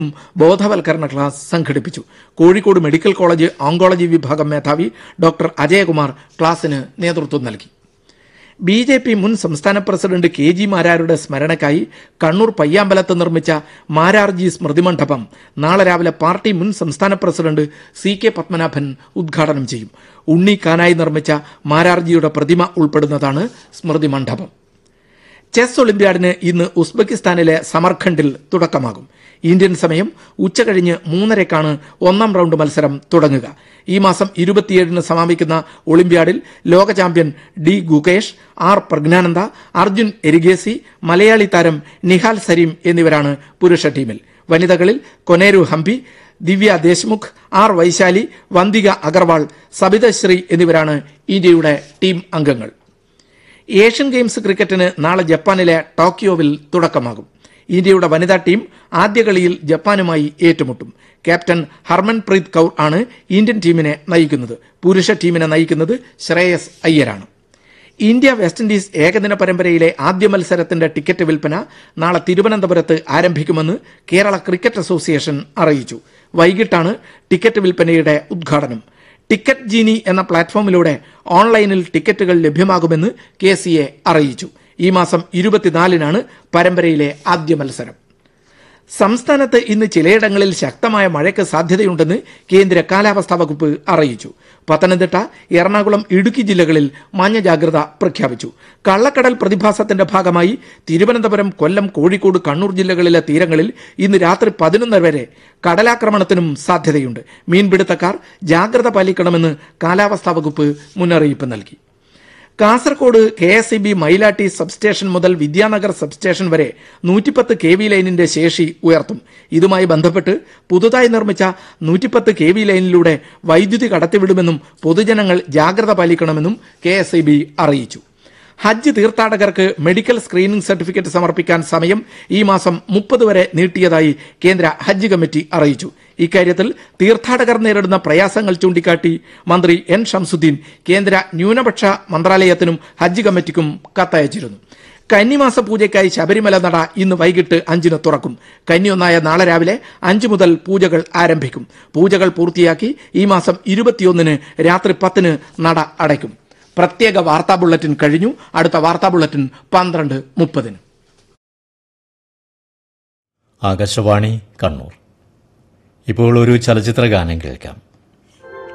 ബോധവൽക്കരണ ക്ലാസ് സംഘടിപ്പിച്ചു Kozhikode medical college oncology വിഭാഗം മേധാവി ഡോക്ടർ അജയകുമാർ ക്ലാസിന് നേതൃത്വം നൽകി ബി ജെ പി മുൻ സംസ്ഥാന പ്രസിഡന്റ് കെ ജി മാരാരുടെ സ്മരണയ്ക്കായി കണ്ണൂർ പയ്യാമ്പലത്ത് നിർമ്മിച്ച മാരാർജി സ്മൃതി മണ്ഡപം നാളെ രാവിലെ പാർട്ടി മുൻ സംസ്ഥാന പ്രസിഡന്റ് സി കെ പത്മനാഭൻ ഉദ്ഘാടനം ചെയ്യും ഉണ്ണി കാനായി നിർമ്മിച്ച മാരാർജിയുടെ പ്രതിമ ഉൾപ്പെടുന്നതാണ് സ്മൃതി മണ്ഡപം ചെസ് ഒളിമ്പ്യാഡിന് ഇന്ന് ഉസ്ബെക്കിസ്ഥാനിലെ സമർഖണ്ഡിൽ തുടക്കമാകും ഇന്ത്യൻ സമയം ഉച്ചകഴിഞ്ഞ് മൂന്നരക്കാണ് ഒന്നാം റൌണ്ട് മത്സരം തുടങ്ങുക ഈ മാസം ഇരുപത്തിയേഴിന് സമാപിക്കുന്ന ഒളിമ്പ്യാഡിൽ ലോക champion D Gukesh R Praggnanandhaa Arjun Erigaisi Malayali താരം നിഹാൽ സരീം എന്നിവരാണ് പുരുഷ ടീമിൽ വനിതകളിൽ കൊനേരു ഹംപി ദിവ്യ ദേശ്മുഖ് ആർ വൈശാലി വന്തിക അഗർവാൾ സബിതശ്രീ എന്നിവരാണ് ഇന്ത്യയുടെ ടീം അംഗങ്ങൾ ഏഷ്യൻ ഗെയിംസ് ക്രിക്കറ്റിന് നാളെ ജപ്പാനിലെ ടോക്കിയോവിൽ തുടക്കമാകും ഇന്ത്യയുടെ വനിതാ ടീം ആദ്യ കളിയിൽ ജപ്പാനുമായി ഏറ്റുമുട്ടും ക്യാപ്റ്റൻ ഹർമൻപ്രീത് കൌർ ആണ് ഇന്ത്യൻ ടീമിനെ നയിക്കുന്നത് പുരുഷ ടീമിനെ നയിക്കുന്നത് ശ്രേയസ് അയ്യരാണ് ഇന്ത്യ വെസ്റ്റ് ഇൻഡീസ് ഏകദിന പരമ്പരയിലെ ആദ്യ മത്സരത്തിന്റെ ടിക്കറ്റ് വിൽപ്പന നാളെ തിരുവനന്തപുരത്ത് ആരംഭിക്കുമെന്ന് കേരള ക്രിക്കറ്റ് അസോസിയേഷൻ അറിയിച്ചു വൈകിട്ടാണ് ടിക്കറ്റ് വിൽപ്പനയുടെ ഉദ്ഘാടനം ടിക്കറ്റ് ജീനി എന്ന പ്ലാറ്റ്ഫോമിലൂടെ ഓൺലൈനിൽ ടിക്കറ്റുകൾ ലഭ്യമാകുമെന്ന് കെ സി എ അറിയിച്ചു ഈ മാസം ഇരുപത്തിനാലിനാണ് പരമ്പരയിലെ ആദ്യ മത്സരം സംസ്ഥാനത്ത് ഇന്ന് ചിലയിടങ്ങളിൽ ശക്തമായ മഴയ്ക്ക് സാധ്യതയുണ്ടെന്ന് കേന്ദ്ര കാലാവസ്ഥാ വകുപ്പ് അറിയിച്ചു പത്തനംതിട്ട എറണാകുളം ഇടുക്കി ജില്ലകളിൽ മഞ്ഞ ജാഗ്രത പ്രഖ്യാപിച്ചു കള്ളക്കടൽ പ്രതിഭാസത്തിന്റെ ഭാഗമായി തിരുവനന്തപുരം കൊല്ലം കോഴിക്കോട് കണ്ണൂർ ജില്ലകളിലെ തീരങ്ങളിൽ ഇന്ന് രാത്രി പതിനൊന്നര വരെ കടലാക്രമണത്തിനും സാധ്യതയുണ്ട് മീൻപിടുത്തക്കാർ ജാഗ്രത പാലിക്കണമെന്ന് കാലാവസ്ഥാ വകുപ്പ് മുന്നറിയിപ്പ് നൽകി Kasaragod K S E B Mylatty substation മുതൽ വിദ്യാനഗർ സബ്സ്റ്റേഷൻ വരെ നൂറ്റിപ്പത്ത് കെ വി ലൈനിന്റെ ശേഷി ഉയർത്തും ഇതുമായി ബന്ധപ്പെട്ട് പുതുതായി നിർമ്മിച്ച നൂറ്റിപ്പത്ത് കെ വി ലൈനിലൂടെ വൈദ്യുതി കടത്തിവിടുമെന്നും പൊതുജനങ്ങൾ ജാഗ്രത പാലിക്കണമെന്നും കെ എസ് ഇ ബി അറിയിച്ചു ഹജ്ജ് തീർത്ഥാടകർക്ക് മെഡിക്കൽ സ്ക്രീനിംഗ് സർട്ടിഫിക്കറ്റ് സമർപ്പിക്കാൻ സമയം ഈ മാസം മുപ്പത് വരെ നീട്ടിയതായി കേന്ദ്ര ഹജ്ജ് കമ്മിറ്റി അറിയിച്ചു ഇക്കാര്യത്തിൽ തീർത്ഥാടകർ നേരിടുന്ന പ്രയാസങ്ങൾ ചൂണ്ടിക്കാട്ടി മന്ത്രി എൻ ഷംസുദ്ദീൻ കേന്ദ്ര ന്യൂനപക്ഷ മന്ത്രാലയത്തിനും ഹജ്ജ് കമ്മിറ്റിക്കും കത്തയച്ചിരുന്നു കന്നിമാസ പൂജയ്ക്കായി ശബരിമല നട ഇന്ന് വൈകിട്ട് അഞ്ചിന് തുറക്കും കന്നിയൊന്നായ നാളെ രാവിലെ അഞ്ചു മുതൽ പൂജകൾ ആരംഭിക്കും പൂജകൾ പൂർത്തിയാക്കി ഈ മാസം ഇരുപത്തിയൊന്നിന് രാത്രി പത്തിന് നട അടയ്ക്കും പ്രത്യേക വാർത്താ ബുള്ളറ്റിൻ കഴിഞ്ഞു അടുത്ത വാർത്താ ബുള്ളറ്റിൻ പന്ത്രണ്ട് മുപ്പതിന് ആകാശവാണി കണ്ണൂർ ഇപ്പോൾ ഒരു ചലച്ചിത്ര ഗാനം കേൾക്കാം